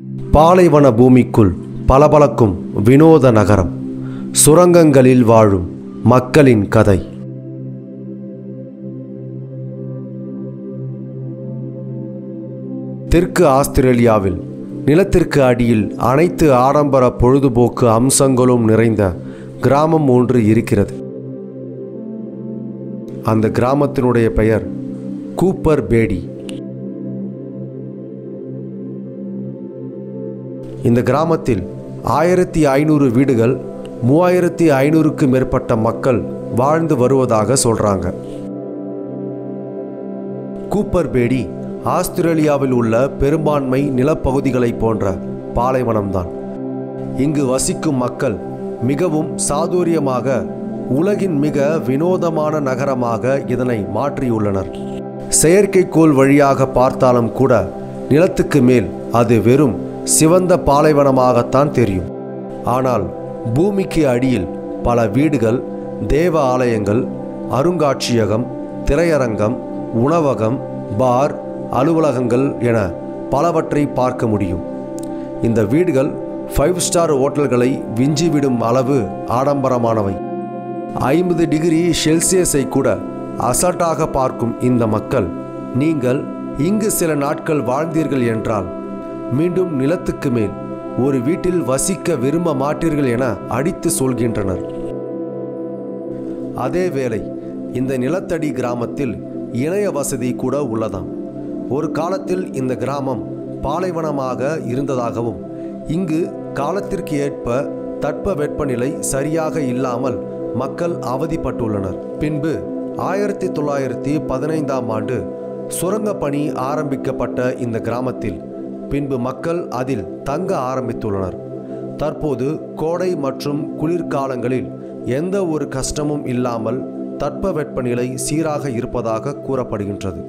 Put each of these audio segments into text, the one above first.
பாலைவன பூமிக்குள் பளபளக்கும் வினோத நகரம் சுரங்கங்களில் வாழும் மக்களின் கதை தெற்கு ஆஸ்திரேலியாவில் நிலத்திற்கு அடியில் அனைத்து ஆடம்பர பொழுதுபோக்கு அம்சங்களும் நிறைந்த கிராமம் ஒன்று இருக்கிறது அந்த கிராமத்தினுடைய பெயர் கூப்பர் பேடி இந்த கிராமத்தில் ஆயிரத்தி ஐநூறு வீடுகள் மூவாயிரத்தி ஐநூறுக்கு மேற்பட்ட மக்கள் வாழ்ந்து வருவதாக சொல்றாங்க கூப்பர் பேடி ஆஸ்திரேலியாவில் உள்ள பெரும்பான்மை நிலப்பகுதிகளை போன்ற பாலைவனம்தான் இங்கு வசிக்கும் மக்கள் மிகவும் சாதுரியமாக உலகின் மிக வினோதமான நகரமாக இதனை மாற்றியுள்ளனர் செயற்கைக்கோள் வழியாக பார்த்தாலும் கூட நிலத்துக்கு மேல் அது வெறும் சிவந்த பாலைவனமாகத்தான் தெரியும் ஆனால் பூமிக்கு அடியில் பல வீடுகள் தேவ ஆலயங்கள் அருங்காட்சியகம் திரையரங்கம் உணவகம் பார் அலுவலகங்கள் என பலவற்றை பார்க்க முடியும் இந்த வீடுகள் ஃபைவ் ஸ்டார் ஹோட்டல்களை விஞ்சிவிடும் அளவு ஆடம்பரமானவை ஐம்பது டிகிரி செல்சியஸை கூட அசட்டாக பார்க்கும் இந்த மக்கள் நீங்கள் இங்கு சில நாட்கள் வாழ்ந்தீர்கள் என்றால் மீண்டும் நிலத்துக்கு மேல் ஒரு வீட்டில் வசிக்க விரும்ப மாட்டீர்கள் என அடித்து சொல்கின்றனர் அதே வேளை இந்த நிலத்தடி கிராமத்தில் இணைய வசதி கூட உள்ளதாம் ஒரு காலத்தில் இந்த கிராமம் பாலைவனமாக இருந்ததாகவும் இங்கு காலத்திற்கு ஏற்ப தட்ப வெப்பநிலை சரியாக இல்லாமல் மக்கள் அவதிப்பட்டுள்ளனர் பின்பு ஆயிரத்தி தொள்ளாயிரத்தி பதினைந்தாம் ஆண்டு சுரங்க பணி ஆரம்பிக்கப்பட்ட இந்த கிராமத்தில் பின்பு மக்கள் அதில் தங்க ஆரம்பித்துள்ளனர் தற்போது கோடை மற்றும் குளிர்காலங்களில் எந்த ஒரு கஷ்டமும் இல்லாமல் தட்ப வெப்பநிலை சீராக இருப்பதாக கூறப்படுகின்றது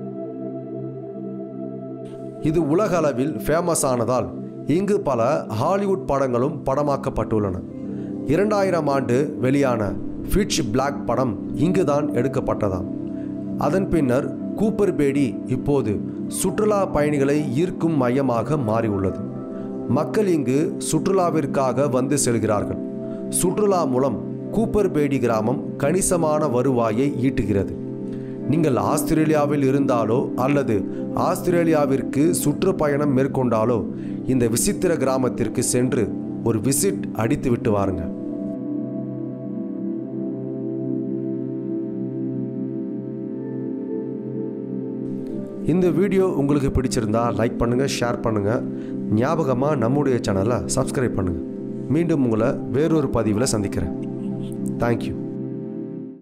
இது உலக அளவில் ஃபேமஸ் ஆனதால் இங்கு பல ஹாலிவுட் படங்களும் படமாக்கப்பட்டுள்ளன இரண்டாயிரம் ஆண்டு வெளியான ஃபிட்ச் பிளாக் படம் இங்குதான் எடுக்கப்பட்டதாம் அதன் பின்னர் கூப்பர் பேடி இப்போது சுற்றுலா பயணிகளை ஈர்க்கும் மையமாக மாறியுள்ளது மக்கள் இங்கு சுற்றுலாவிற்காக வந்து செல்கிறார்கள் சுற்றுலா மூலம் கூப்பர் பேடி கிராமம் கணிசமான வருவாயை ஈட்டுகிறது நீங்கள் ஆஸ்திரேலியாவில் இருந்தாலோ அல்லது ஆஸ்திரேலியாவிற்கு சுற்றுப்பயணம் மேற்கொண்டாலோ இந்த விசித்திர கிராமத்திற்கு சென்று ஒரு விசிட் அடித்து விட்டு வாருங்க இந்த வீடியோ உங்களுக்கு பிடிச்சிருந்தா லைக் பண்ணுங்கள் ஷேர் பண்ணுங்கள் ஞாபகமாக நம்முடைய சேனலை சப்ஸ்கிரைப் பண்ணுங்கள் மீண்டும் உங்களை வேறொரு பதிவில் சந்திக்கிறேன் தேங்க்யூ